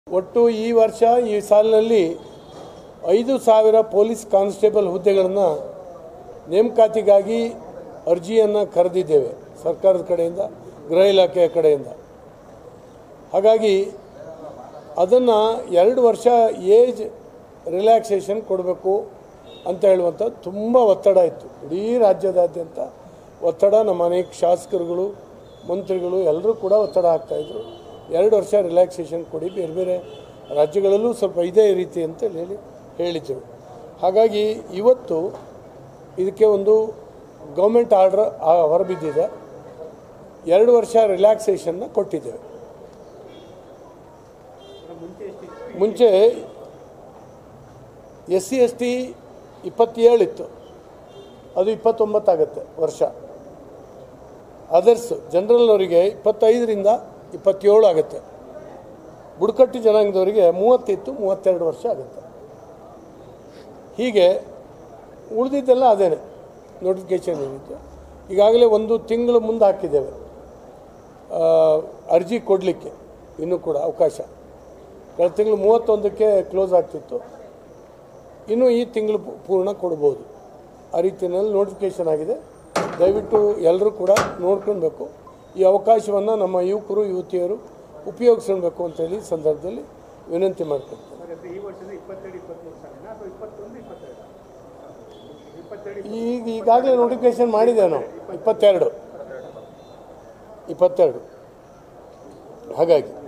ಒಟ್ಟು ಈ ವರ್ಷ ಈ ಸಾಲಿನಲ್ಲಿ ಐದು ಸಾವಿರ ಪೊಲೀಸ್ ಕಾನ್ಸ್ಟೇಬಲ್ ಹುದ್ದೆಗಳನ್ನು ನೇಮಕಾತಿಗಾಗಿ ಅರ್ಜಿಯನ್ನು ಕರೆದಿದ್ದೇವೆ ಸರ್ಕಾರದ ಕಡೆಯಿಂದ ಗೃಹ ಇಲಾಖೆಯ ಕಡೆಯಿಂದ ಹಾಗಾಗಿ ಅದನ್ನು ಎರಡು ವರ್ಷ ಏಜ್ ರಿಲ್ಯಾಕ್ಸೇಷನ್ ಕೊಡಬೇಕು ಅಂತ ಹೇಳುವಂಥ ತುಂಬ ಒತ್ತಡ ಇತ್ತು ಇಡೀ ರಾಜ್ಯದಾದ್ಯಂತ ಒತ್ತಡ ನಮ್ಮ ಅನೇಕ ಶಾಸಕರುಗಳು ಮಂತ್ರಿಗಳು ಎಲ್ಲರೂ ಕೂಡ ಒತ್ತಡ ಹಾಕ್ತಾಯಿದ್ರು ಎರಡು ವರ್ಷ ರಿಲ್ಯಾಕ್ಸೇಷನ್ ಕೊಡಿ ಬೇರೆ ಬೇರೆ ರಾಜ್ಯಗಳಲ್ಲೂ ಸ್ವಲ್ಪ ಇದೇ ರೀತಿ ಅಂತ ಹೇಳಿ ಹೇಳಿದರು ಹಾಗಾಗಿ ಇವತ್ತು ಇದಕ್ಕೆ ಒಂದು ಗೌರ್ಮೆಂಟ್ ಆರ್ಡ್ರ್ ಹೊರಬಿದ್ದಿದೆ ಎರಡು ವರ್ಷ ರಿಲ್ಯಾಕ್ಸೇಷನ್ನ ಕೊಟ್ಟಿದ್ದೇವೆ ಮುಂಚೆ ಎಸ್ ಸಿ ಎಸ್ ಟಿ ಇಪ್ಪತ್ತೇಳು ಇತ್ತು ಅದು ಇಪ್ಪತ್ತೊಂಬತ್ತಾಗತ್ತೆ ವರ್ಷ ಅದರ್ಸ್ ಜನರಲ್ನವರಿಗೆ ಇಪ್ಪತ್ತೈದರಿಂದ ಇಪ್ಪತ್ತೇಳು ಆಗುತ್ತೆ ಬುಡಕಟ್ಟು ಜನಾಂಗದವರಿಗೆ ಮೂವತ್ತಿತ್ತು ಮೂವತ್ತೆರಡು ವರ್ಷ ಆಗುತ್ತೆ ಹೀಗೆ ಉಳಿದಿದ್ದೆಲ್ಲ ಅದೇನೆ ನೋಟಿಫಿಕೇಶನ್ ಏನಿತ್ತು ಈಗಾಗಲೇ ಒಂದು ತಿಂಗಳು ಮುಂದೆ ಹಾಕಿದ್ದೇವೆ ಆ, ಅರ್ಜಿ ಕೊಡಲಿಕ್ಕೆ ಇನ್ನೂ ಕೂಡ ಅವಕಾಶ ಕಳೆದ ತಿಂಗಳು ಮೂವತ್ತೊಂದಕ್ಕೆ ಕ್ಲೋಸ್ ಆಗ್ತಿತ್ತು ಇನ್ನು ಈ ತಿಂಗಳು ಪೂ- ಪೂರ್ಣ ಕೊಡ್ಬೋದು ಆ ರೀತಿಯಲ್ಲಿ ನೋಟಿಫಿಕೇಶನ್ ಆಗಿದೆ ದಯವಿಟ್ಟು ಎಲ್ಲರೂ ಕೂಡ ನೋಡ್ಕೊಳ್ಬೇಕು ಈ ಅವಕಾಶವನ್ನು ನಮ್ಮ ಯುವಕರು ಯುವತಿಯರು ಉಪಯೋಗಿಸ್ಕೊಳ್ಬೇಕು ಅಂತೇಳಿ ಈ ಸಂದರ್ಭದಲ್ಲಿ ವಿನಂತಿ ಮಾಡ್ಕೊಳ್ತೇನೆ ಹಾಗಾದ್ರೆ ಈ ವರ್ಷದ ಇಪ್ಪತ್ತೆರಡು ಇಪ್ಪತ್ತ್ಮೂರು ಸಾಲಿನ ಅಥವಾ ಇಪ್ಪತ್ತೊಂದು ಇಪ್ಪತ್ತೆರಡು ಇಪ್ಪತ್ತೆರಡು ಈಗ ಈಗಾಗಲೇ ನೋಟಿಫಿಕೇಶನ್ ಮಾಡಿದ್ದೇವೆ ನಾವು ಇಪ್ಪತ್ತೆರಡು ಇಪ್ಪತ್ತೆರಡು ಹಾಗಾಗಿ